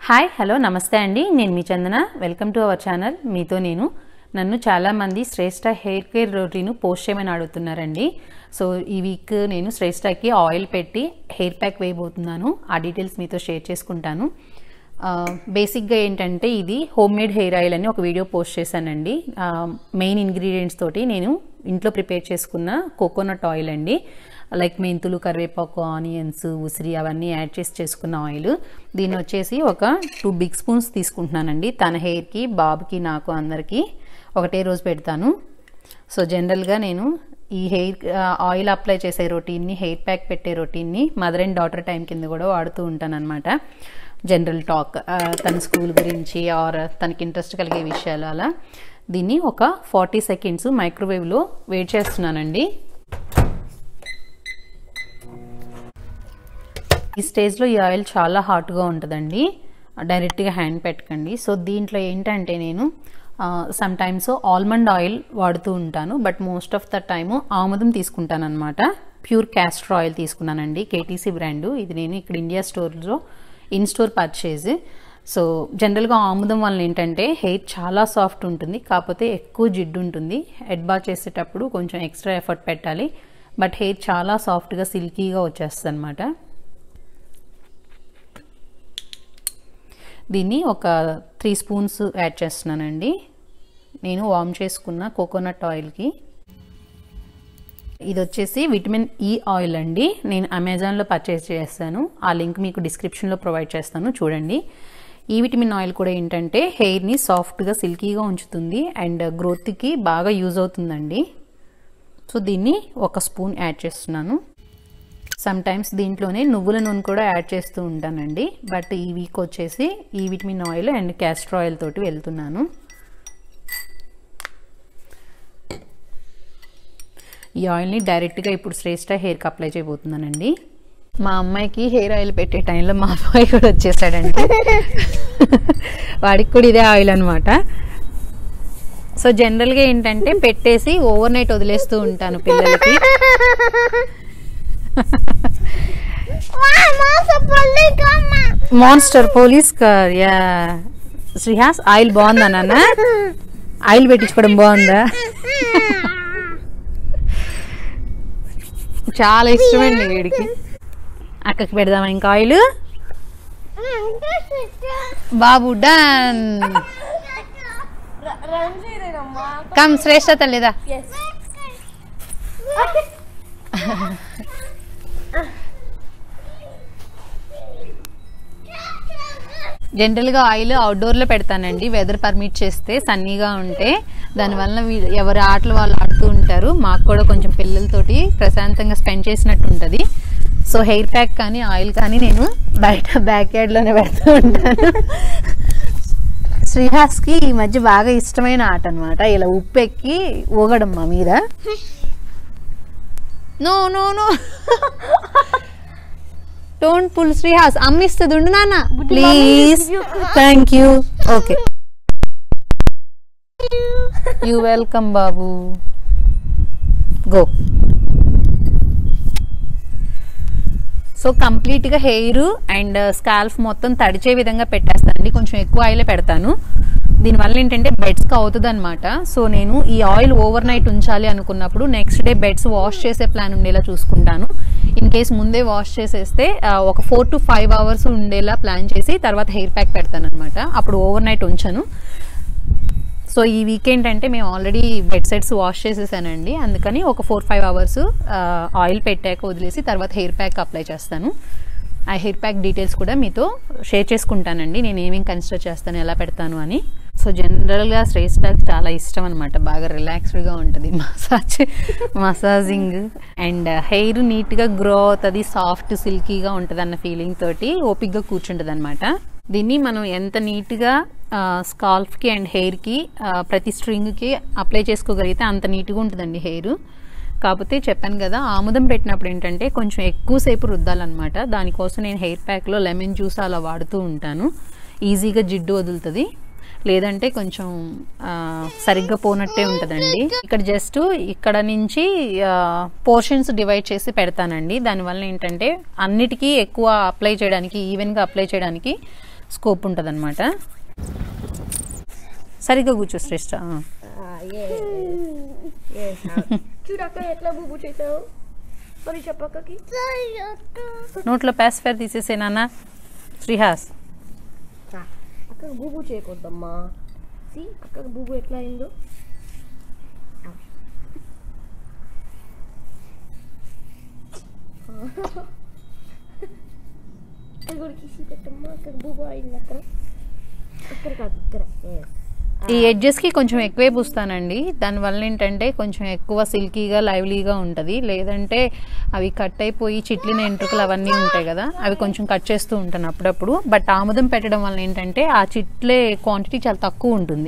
Hi hello నమస్తే అండి నేను మీ Chandana welcome to our channel మీతో నేను నన్ను చాలామంది Shreshta hair care routine post చేయమని అడుగుతున్నారండి సో ఈ వీక్ నేను శ్రేష్టకి ఆయిల్ పెట్టి హెయిర్ ప్యాక్ వేయబోతున్నాను ఆ డీటెయిల్స్ మీతో షేర్ చేసుకుంటాను ఆ, బేసిక్గా ఏంటంటే ఇది హోమ్ మేడ్ హెయిర్ ఆయిల్ అని ఒక వీడియో పోస్ట్ చేశానండి ఆ, మెయిన్ ఇంగ్రీడియంట్స్ తోటి నేను ఇంట్లో ప్రిపేర్ చేసుకున్న కోకోనట్ ఆయిల్ అండి లైక్ మెంతులు కరివేపాకు ఆనియన్స్ ఉసిరి అవన్నీ యాడ్ చేసి చేసుకున్న ఆయిల్ దీన్ని వచ్చేసి ఒక టూ బిగ్ స్పూన్స్ తీసుకుంటున్నానండి తన హెయిర్కి బాబుకి నాకు అందరికీ ఒకటే రోజు పెడతాను సో జనరల్గా నేను ఈ హెయిర్ ఆయిల్ అప్లై చేసే రొటీన్ని హెయిర్ ప్యాక్ పెట్టే రొటీన్ని మదర్ అండ్ డాటర్ టైం కింద కూడా వాడుతూ ఉంటాను అనమాట జనరల్ టాక్ తన స్కూల్ గురించి ఆర్ తనకి ఇంట్రెస్ట్ కలిగే విషయాలు అలా దీన్ని ఒక ఫార్టీ సెకండ్స్ మైక్రోవేవ్లో వెయిట్ చేస్తున్నానండి ఈ స్టేజ్లో ఈ ఆయిల్ చాలా హాట్గా ఉంటుందండి డైరెక్ట్గా హ్యాండ్ పెట్టకండి సో దీంట్లో ఏంటంటే నేను సమ్ టైమ్స్ ఆల్మండ్ ఆయిల్ వాడుతూ ఉంటాను but most of the time ఆముదం తీసుకుంటాను అనమాట ప్యూర్ క్యాస్టర్ ఆయిల్ తీసుకున్నానండి కేటీసీ బ్రాండు ఇది నేను ఇక్కడ ఇండియా స్టోర్లో ఇన్ స్టోర్ పర్చేజ్ సో జనరల్గా ఆముదం వల్ల ఏంటంటే హెయిర్ చాలా సాఫ్ట్ ఉంటుంది కాకపోతే ఎక్కువ జిడ్డు ఉంటుంది హెడ్ బాత్ చేసేటప్పుడు కొంచెం ఎక్స్ట్రా ఎఫర్ట్ పెట్టాలి బట్ హెయిర్ చాలా సాఫ్ట్గా సిల్కీగా వచ్చేస్తుంది అనమాట దీన్ని ఒక త్రీ స్పూన్స్ యాడ్ చేస్తున్నానండి నేను వామ్ చేసుకున్న కోకోనట్ ఆయిల్కి ఇది వచ్చేసి విటమిన్ ఈ ఆయిల్ అండి నేను అమెజాన్లో పర్చేస్ చేస్తాను ఆ లింక్ మీకు డిస్క్రిప్షన్లో ప్రొవైడ్ చేస్తాను చూడండి ఈ విటమిన్ ఆయిల్ కూడా ఏంటంటే హెయిర్ని సాఫ్ట్గా సిల్కీగా ఉంచుతుంది అండ్ గ్రోత్కి బాగా యూజ్ అవుతుందండి సో దీన్ని ఒక స్పూన్ యాడ్ చేస్తున్నాను సమ్ టైమ్స్ దీంట్లోనే నువ్వుల నూనె కూడా యాడ్ చేస్తూ ఉంటానండి బట్ ఈ వీక్ వచ్చేసి ఈ vitamin oil and castor oil తోటి వెళ్తున్నాను ఈ ఆయిల్ని డైరెక్ట్గా ఇప్పుడు శ్రేష్ట హెయిర్కి అప్లై చేయబోతున్నానండి మా అమ్మాయికి హెయిర్ ఆయిల్ పెట్టే టైంలో మా అబ్బాయి కూడా వచ్చేసాడండి వాడికి కూడా ఇదే ఆయిల్ అనమాట సో జనరల్గా ఏంటంటే పెట్టేసి ఓవర్ నైట్ వదిలేస్తూ ఉంటాను పిల్లలకి monster police car yeah Srihas oil బాగుందా నాన్న ఆయిల్ పెట్టించుకోవడం బాగుందా చాలా ఇష్టమండి వీడికి అక్కకి పెడదామా ఇంకా ఆయిల్ బాబు డన్ కమ్ శ్రేష్ట తల్లిదా జనరల్గా ఆయిల్ అవుట్డోర్లో పెడతానండి వెదర్ పర్మిట్ చేస్తే సన్నీగా ఉంటే దానివల్ల వీ- ఎవరి ఆటలు వాళ్ళు ఆడుతూ ఉంటారు మాకు కూడా కొంచెం పిల్లలతోటి ప్రశాంతంగా స్పెండ్ చేసినట్టు ఉంటుంది సో హెయిర్ ప్యాక్ కానీ ఆయిల్ కానీ నేను బయట బ్యాక్ యార్డ్లోనే పెడుతూ ఉంటాను శ్రీహాస్కి ఈ మధ్య బాగా ఇష్టమైన ఆట అనమాట ఇలా ఉప్పు ఎక్కి ఊగడం మా మీద no no no don't pull Srihas అమ్మిస్తుంది ఉండు నాన్న please thank you okay you welcome బాబు గో సో కంప్లీట్గా హెయిర్ అండ్ స్కాల్ఫ్ మొత్తం తడిచే విధంగా పెట్టేస్తానండి కొంచెం ఎక్కువ ఆయిలే పెడతాను దీనివల్ల ఏంటంటే బెడ్స్కి అవుతుంది అనమాట సో నేను ఈ ఆయిల్ ఓవర్ నైట్ ఉంచాలి అనుకున్నప్పుడు నెక్స్ట్ డే బెడ్స్ వాష్ చేసే ప్లాన్ ఉండేలా చూసుకుంటాను ఇన్ కేస్ ముందే వాష్ చేసేస్తే ఆ, ఒక ఫోర్ టు ఫైవ్ అవర్స్ ఉండేలా ప్లాన్ చేసి తర్వాత హెయిర్ ప్యాక్ పెడతాను అనమాట అప్పుడు ఓవర్ నైట్ ఉంచాను సో ఈ వీకెండ్ అంటే మేము ఆల్రెడీ బెడ్ సెట్స్ వాష్ చేసేసానండి అందుకని ఒక ఫోర్ ఫైవ్ అవర్స్ ఆయిల్ పెట్టాక వదిలేసి తర్వాత హెయిర్ ప్యాక్ అప్లై చేస్తాను ఆ హెయిర్ ప్యాక్ డీటెయిల్స్ కూడా మీతో షేర్ చేసుకుంటానండి నేను ఏమేమి కన్సిడర్ చేస్తాను ఎలా పెడతాను అని సో జనరల్గా శ్రేష్ఠకి చాలా ఇష్టం అనమాట బాగా రిలాక్స్డ్గా ఉంటుంది మసాజ్ మసాజింగ్ అండ్ హెయిర్ నీట్గా గ్రో అవుతుంది సాఫ్ట్ సిల్కీగా ఉంటుంది అన్న ఫీలింగ్ తోటి ఓపిక్గా కూర్చుంటుంది అనమాట దీన్ని మనం ఎంత నీట్గా స్కాల్ఫ్కి అండ్ హెయిర్కి ప్రతి స్ట్రింగ్కి అప్లై చేసుకోగలిగితే అంత నీట్గా ఉంటుందండి హెయిర్ కాకపోతే చెప్పాను కదా ఆముదం పెట్టినప్పుడు ఏంటంటే కొంచెం ఎక్కువసేపు రుద్దాలన్నమాట దానికోసం నేను హెయిర్ ప్యాక్లో లెమన్ జ్యూస్ అలా వాడుతూ ఉంటాను ఈజీగా జిడ్డు వదులుతుంది లేదంటే కొంచెం ఆ, సరిగ్గా పోనట్టే ఉంటుందండి ఇక్కడ జస్ట్ ఇక్కడ నుంచి పోర్షన్స్ డివైడ్ చేసి పెడతానండి దానివల్ల ఏంటంటే అన్నిటికీ ఎక్కువ అప్లై చేయడానికి ఈవెన్గా అప్లై చేయడానికి స్కోప్ ఉంటుంది అనమాట సరిగ్గా కూర్చో శ్రేష్ట ఆ. చూడక్క ఎట్లా బుబ్బు చేసావు మరి చెప్పక్కకి నోట్లో ప్యాసిఫైర్ తీసేసే నాన్న శ్రీహాస్ అక్క బూబు చేయకూడదమ్మా సి అక్క బూబు ఎట్లా అయిందో అక్కడ కూడా కిసి పెట్టమ్మా అక్కడ బూబు అయింది అక్కడ అక్కడ కాదు ఇక్కడ Yes. ఈ ఎడ్జెస్కి కొంచెం ఎక్కువే పూస్తానండి దానివల్ల ఏంటంటే కొంచెం ఎక్కువ సిల్కీగా లైవ్లీగా ఉంటుంది లేదంటే అవి కట్ అయిపోయి చిట్లిన ఎంట్రుకలు అవన్నీ ఉంటాయి కదా అవి కొంచెం కట్ చేస్తూ ఉంటాను అప్పుడప్పుడు బట్ ఆముదం పెట్టడం వల్ల ఏంటంటే ఆ చిట్లే క్వాంటిటీ చాలా తక్కువ ఉంటుంది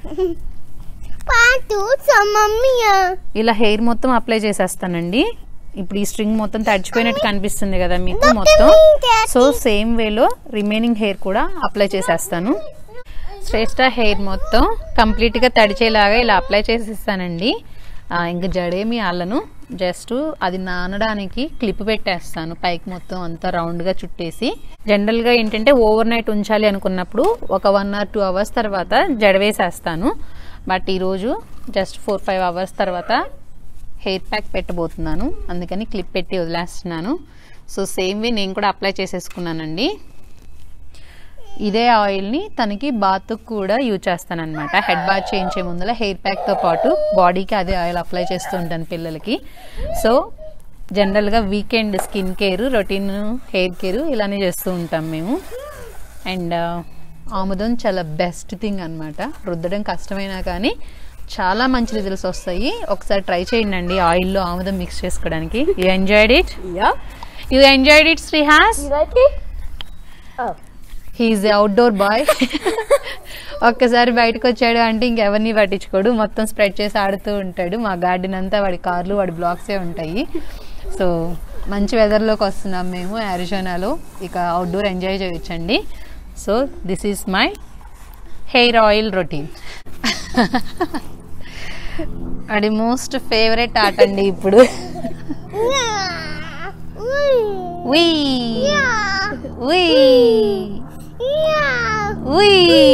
పాటు మమ్మీయా ఇలా హెయిర్ మొత్తం అప్లై చేసేస్తానండి ఇప్పుడు ఈ స్ట్రింగ్ మొత్తం తడిచిపోయినట్టు కనిపిస్తుంది కదా మీకు మొత్తం సో సేమ్ వేలో రిమైనింగ్ హెయిర్ కూడా అప్లై చేసేస్తాను శ్రేష్ట హెయిర్ మొత్తం కంప్లీట్గా తడిచేలాగా ఇలా అప్లై చేసేస్తానండి ఆ, ఇంక జడేమి అల్లను జస్ట్ అది నానడానికి క్లిప్ పెట్టేస్తాను పైకి మొత్తం అంతా రౌండ్గా చుట్టేసి జనరల్గా ఏంటంటే ఓవర్ నైట్ ఉంచాలి అనుకున్నప్పుడు ఒక వన్ ఆర్ టూ అవర్స్ తర్వాత జడ వేసేస్తాను బట్ ఈరోజు జస్ట్ ఫోర్ ఫైవ్ అవర్స్ తర్వాత హెయిర్ ప్యాక్ పెట్టబోతున్నాను అందుకని క్లిప్ పెట్టి వదిలేస్తున్నాను సో సేమ్ వే నేను కూడా అప్లై చేసేసుకున్నానండి ఇదే ఆయిల్ని తనకి బాత్ కూడా యూజ్ చేస్తాను అనమాట హెడ్ బాత్ చేయించే ముందర హెయిర్ ప్యాక్తో పాటు బాడీకి అదే ఆయిల్ అప్లై చేస్తూ ఉంటాను పిల్లలకి సో జనరల్గా weekend skin care routine hair care ఇలానే చేస్తూ ఉంటాం మేము అండ్ ఆముదం చాలా బెస్ట్ థింగ్ అనమాట రుద్దడం కష్టమైనా కానీ చాలా మంచి రిజల్ట్స్ వస్తాయి ఒకసారి ట్రై చేయండి ఆయిల్లో ఆముదం మిక్స్ చేసుకోవడానికి you enjoyed it Yeah. You enjoyed it Srihas You like it? Oh. He's outdoor boy ఒక్కసారి బయటకు వచ్చాడు అంటే ఇంకెవరిని పట్టించుకోడు మొత్తం స్ప్రెడ్ చేసి ఆడుతూ ఉంటాడు మా గార్డెన్ అంతా వాడి కార్లు వాడి బ్లాక్సే ఉంటాయి సో మంచి వెదర్లోకి వస్తున్నాం మేము అరిజోనాలో ఇక అవుట్డోర్ ఎంజాయ్ చేయొచ్చండి so this is my hair oil routine అది మోస్ట్ ఫేవరెట్ ఆట అండి ఇప్పుడు వీ వీ ఉయ్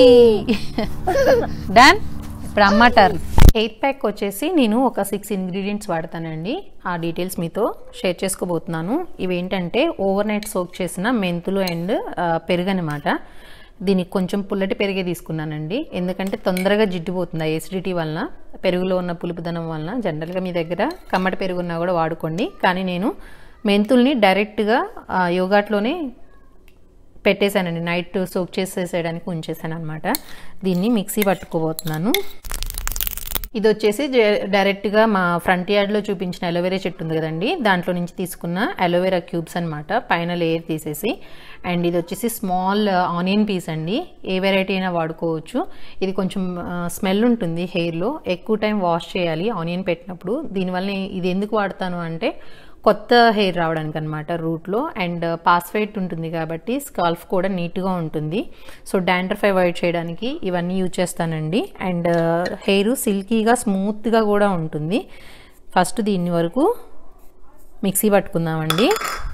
డన్ ఇప్పుడు అమ్మ టర్న్ హెయిర్ ప్యాక్ వచ్చేసి నేను ఒక సిక్స్ ఇంగ్రీడియంట్స్ వాడతానండి ఆ డీటెయిల్స్ మీతో షేర్ చేసుకోబోతున్నాను ఇవి ఏంటంటే ఓవర్ నైట్ సోక్ చేసిన మెంతులు అండ్ పెరుగు అనమాట దీనికి కొంచెం పుల్లటి పెరిగే తీసుకున్నానండి ఎందుకంటే తొందరగా జిడ్డుపోతుంది ఆ ఎసిడిటీ వలన పెరుగులో ఉన్న పులుపుదనం వలన జనరల్గా మీ దగ్గర కమ్మటి పెరుగు ఉన్నా కూడా వాడుకోండి కానీ నేను మెంతుల్ని డైరెక్ట్గా ఆ, యోగాట్లోనే పెట్టేశానండి నైట్ సోక్ చేసేసేయడానికి ఉంచేసాను అనమాట దీన్ని మిక్సీ పట్టుకోబోతున్నాను ఇది వచ్చేసి జే- డైరెక్ట్గా మా ఫ్రంట్ యార్డ్లో చూపించిన అలోవెరా చెట్టు ఉంది కదండి దాంట్లో నుంచి తీసుకున్న అలోవెరా క్యూబ్స్ అనమాట పైన లేయర్ తీసేసి అండ్ ఇది వచ్చేసి స్మాల్ ఆనియన్ పీస్ అండి ఏ వెరైటీ అయినా వాడుకోవచ్చు ఇది కొంచెం స్మెల్ ఉంటుంది హెయిర్లో ఎక్కువ టైం వాష్ చేయాలి ఆనియన్ పెట్టినప్పుడు దీనివల్ల ఇది ఎందుకు వాడతాను అంటే కొత్త హెయిర్ రావడానికి అనమాట రూట్లో అండ్ పాస్ఫైట్ ఉంటుంది కాబట్టి స్కాల్ఫ్ కూడా నీట్గా ఉంటుంది సో డాండ్రఫ్ అవాయిడ్ చేయడానికి ఇవన్నీ యూజ్ చేస్తానండి అండ్ హెయిర్ సిల్కీగా స్మూత్గా కూడా ఉంటుంది ఫస్ట్ దీన్ని వరకు మిక్సీ పట్టుకుందామండి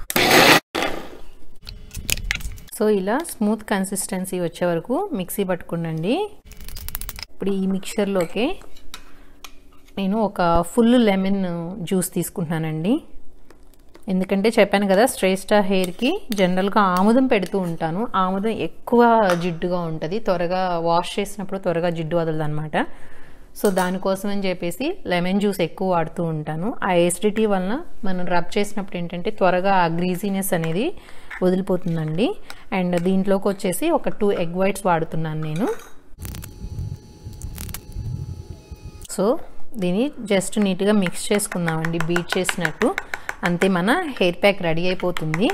సో ఇలా స్మూత్ కన్సిస్టెన్సీ వచ్చే వరకు మిక్సీ పట్టుకునండి ఇప్పుడు ఈ మిక్చర్లోకి నేను ఒక ఫుల్ లెమన్ జ్యూస్ తీసుకుంటున్నానండి ఎందుకంటే చెప్పాను కదా శ్రేష్ట హెయిర్కి జనరల్గా ఆముదం పెడుతూ ఉంటాను ఆముదం ఎక్కువ జిడ్డుగా ఉంటుంది త్వరగా వాష్ చేసినప్పుడు త్వరగా జిడ్డు వదలదు అనమాట సో దానికోసం అని చెప్పేసి లెమన్ జ్యూస్ ఎక్కువ వాడుతూ ఉంటాను ఆ ఎసిడిటీ వలన మనం రబ్ చేసినప్పుడు ఏంటంటే త్వరగా ఆ గ్రీజీనెస్ అనేది వదిలిపోతుందండి అండ్ దీంట్లోకి వచ్చేసి ఒక టూ ఎగ్ వైట్స్ వాడుతున్నాను నేను సో దీన్ని జస్ట్ నీట్గా మిక్స్ చేసుకుందామండి బీట్ చేసినట్టు అంతే మన హెయిర్ ప్యాక్ రెడీ అయిపోతుంది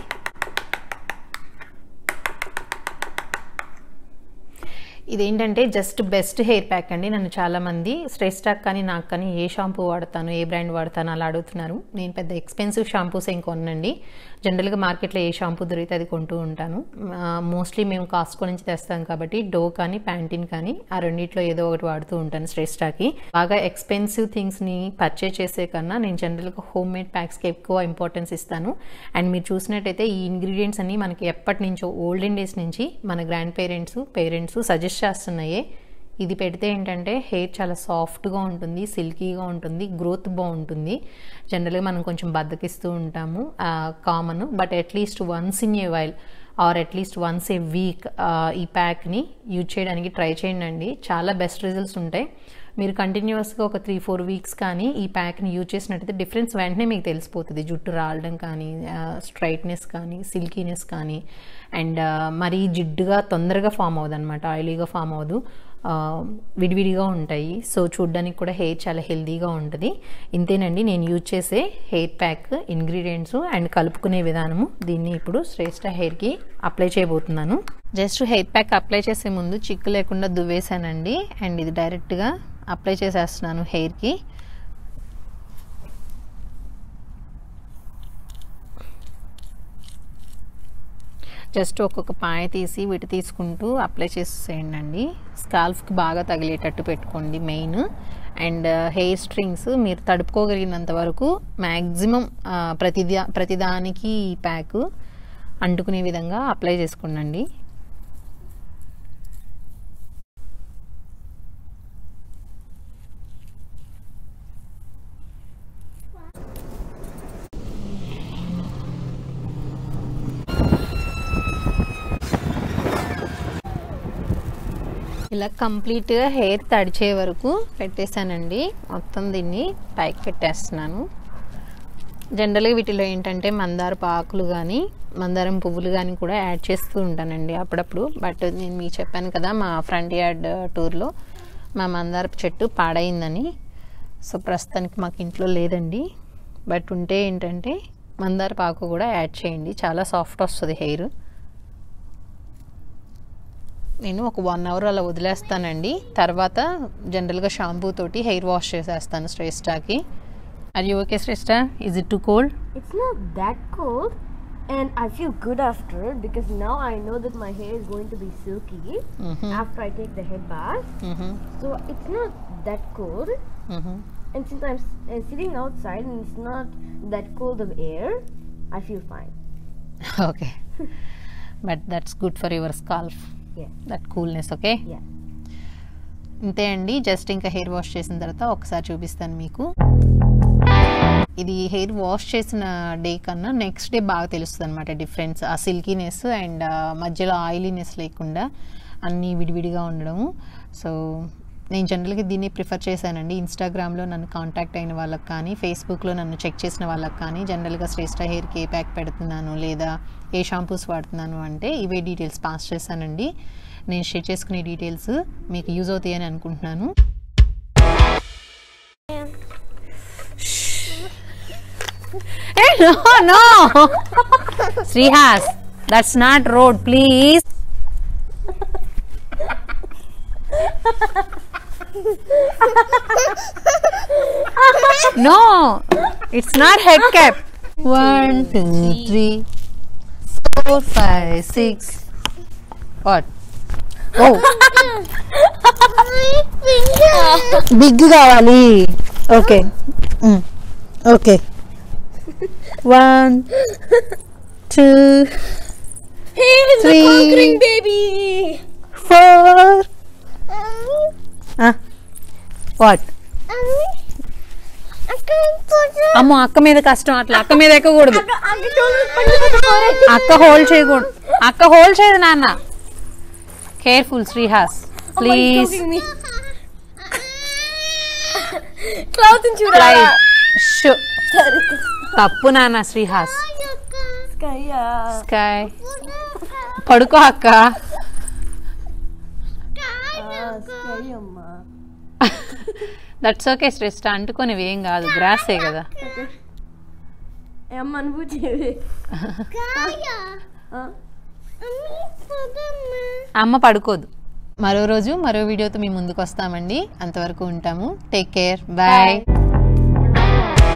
ఇదేంటంటే జస్ట్ బెస్ట్ హెయిర్ ప్యాక్ అండి నన్ను చాలా మంది స్ట్రెస్ టాక్ కానీ నాకు కానీ ఏ షాంపూ వాడతాను ఏ బ్రాండ్ వాడతాను అలా అడుగుతున్నారు నేను పెద్ద ఎక్స్పెన్సివ్ షాంపూస్ ఏం కొనండి జనరల్గా మార్కెట్లో ఏ షాంపూ దొరికితే అది కొంటూ ఉంటాను మోస్ట్లీ మేము కాస్కో నుంచి తెస్తాం కాబట్టి డో కానీ ప్యాంటీన్ కానీ ఆ రెండిట్లో ఏదో ఒకటి వాడుతూ ఉంటాను స్ట్రెస్ టాక్కి బాగా ఎక్స్పెన్సివ్ థింగ్స్ని పర్చేస్ చేసే కన్నా నేను జనరల్గా హోమ్ మేడ్ ప్యాక్స్కి ఎక్కువ ఇంపార్టెన్స్ ఇస్తాను అండ్ మీరు చూసినట్టయితే ఈ ఇంగ్రీడియంట్స్ అన్ని మనకి ఎప్పటి నుంచో ఓల్డెన్ డేస్ నుంచి మన గ్రాండ్ పేరెంట్స్ పేరెంట్స్ సజెస్ట్ చేస్తున్నాయే ఇది పెడితే ఏంటంటే హెయిర్ చాలా సాఫ్ట్గా ఉంటుంది సిల్కీగా ఉంటుంది గ్రోత్ బాగుంటుంది జనరల్గా మనం కొంచెం బద్దకిస్తూ ఉంటాము common but at least once in a while or at least once a week ఈ ప్యాక్ని యూజ్ చేయడానికి ట్రై చేయండి అండి చాలా బెస్ట్ రిజల్ట్స్ ఉంటాయి మీరు కంటిన్యూస్గా ఒక త్రీ ఫోర్ వీక్స్ కానీ ఈ ప్యాక్ని యూజ్ చేసినట్టయితే డిఫరెన్స్ వెంటనే మీకు తెలిసిపోతుంది జుట్టు రాలడం కానీ స్ట్రైట్నెస్ కానీ సిల్కీనెస్ కానీ అండ్ మరీ జిడ్డుగా తొందరగా ఫామ్ అవ్వదు అనమాట ఆయిలీగా ఫామ్ అవ్వదు ఆ, విడివిడిగా ఉంటాయి సో చూడ్డానికి కూడా హెయిర్ చాలా హెల్దీగా ఉంటుంది ఇంతేనండి నేను యూజ్ చేసే హెయిర్ ప్యాక్ ఇంగ్రీడియంట్స్ అండ్ కలుపుకునే విధానము దీన్ని ఇప్పుడు శ్రేష్ట హెయిర్కి అప్లై చేయబోతున్నాను జస్ట్ హెయిర్ ప్యాక్ అప్లై చేసే ముందు చిక్కు లేకుండా దువ్వేసానండి అండ్ ఇది డైరెక్ట్గా అప్లై చేసేస్తున్నాను హెయిర్కి జస్ట్ ఒక్కొక్క పాయ తీసి విడి తీసుకుంటూ అప్లై చేసేయండి అండి స్కాల్ఫ్కి బాగా తగిలేటట్టు పెట్టుకోండి మెయిన్ అండ్ హెయిర్ స్ట్రింగ్స్ మీరు తడుపుకోగలిగినంత వరకు మ్యాక్సిమం ప్రతిదా ప్రతిదానికి ఈ ప్యాక్ అంటుకునే విధంగా అప్లై చేసుకోండి ఇలా కంప్లీట్గా హెయిర్ తడిచే వరకు పెట్టేశానండి మొత్తం దీన్ని పైకి పెట్టేస్తున్నాను జనరల్గా వీటిలో ఏంటంటే మందార ఆకులు కానీ మందారం పువ్వులు కానీ కూడా యాడ్ చేస్తూ ఉంటానండి అప్పుడప్పుడు బట్ నేను మీకు చెప్పాను కదా మా ఫ్రంట్ యార్డ్ టూర్లో మా మందారపు చెట్టు పాడైందని సో ప్రస్తుతానికి మాకు ఇంట్లో లేదండి బట్ ఉంటే ఏంటంటే మందారపు ఆకు కూడా యాడ్ చేయండి చాలా సాఫ్ట్ వస్తుంది హెయిర్ నేను ఒక వన్ అవర్ అలా వదిలేస్తానండి తర్వాత జనరల్గా షాంపూ తోటి హెయిర్ వాష్ చేసేస్తాను శ్రేష్టాకి are you okay Shreshta is it too cold It's not that cold, and I feel good after because now I know that my hair is going to be silky after I take the head bath. So it's not that cold, and since I'm s- uh, sitting outside and it's not that cold of air, I feel fine. Okay but that's good for your scalp Yeah. That coolness okay Yeah. అంతే అండి just ఇంకా hair wash చేసిన తర్వాత ఒకసారి చూపిస్తాను మీకు ఇది hair wash చేసిన డే కన్నా నెక్స్ట్ డే బాగా తెలుస్తుంది అనమాట డిఫరెన్స్ ఆ సిల్కీనెస్ అండ్ మధ్యలో ఆయిలీనెస్ లేకుండా అన్నీ విడివిడిగా ఉండడము సో నేను జనరల్గా దీన్ని ప్రిఫర్ చేశానండి ఇన్స్టాగ్రామ్లో నన్ను కాంటాక్ట్ అయిన వాళ్ళకి కానీ ఫేస్బుక్లో నన్ను చెక్ చేసిన వాళ్ళకి కానీ జనరల్గా శ్రేష్ట హెయిర్కి ఏ ప్యాక్ పెడుతున్నాను లేదా ఏ షాంపూస్ వాడుతున్నాను అంటే ఇవే డీటెయిల్స్ పాస్ చేశానండి నేను షేర్ చేసుకునే డీటెయిల్స్ మీకు యూజ్ అవుతాయని అనుకుంటున్నాను Hey, no, no. Srihas, that's not road, please. no, it's not head cap. One, two, three, four, five, six. What? Oh, big కావాలి okay okay one two Hey, it's Three. a conquering baby! Four what అమ్మో అక్క మీద కష్టం అట్లా అక్క మీద ఎక్కకూడదు అక్క hold చేయకూడదు అక్క హోల్డ్ చేయదు నాన్న careful Srihas please Clouds and light show తప్పు నాన్న శ్రీహాస్ Kaya. స్కై పడుకో అక్క Ah, scary, Amma. That's okay Shreshta అంటుకొని ఏం కాదు గ్రాసే కదా Eh, Amma, నువ్వు చెవి. Ah, అమ్మ పడుకోదు మరో రోజు మరో వీడియోతో మీ ముందుకు వస్తామండి అంతవరకు ఉంటాము టేక్ కేర్ బాయ్ Bye.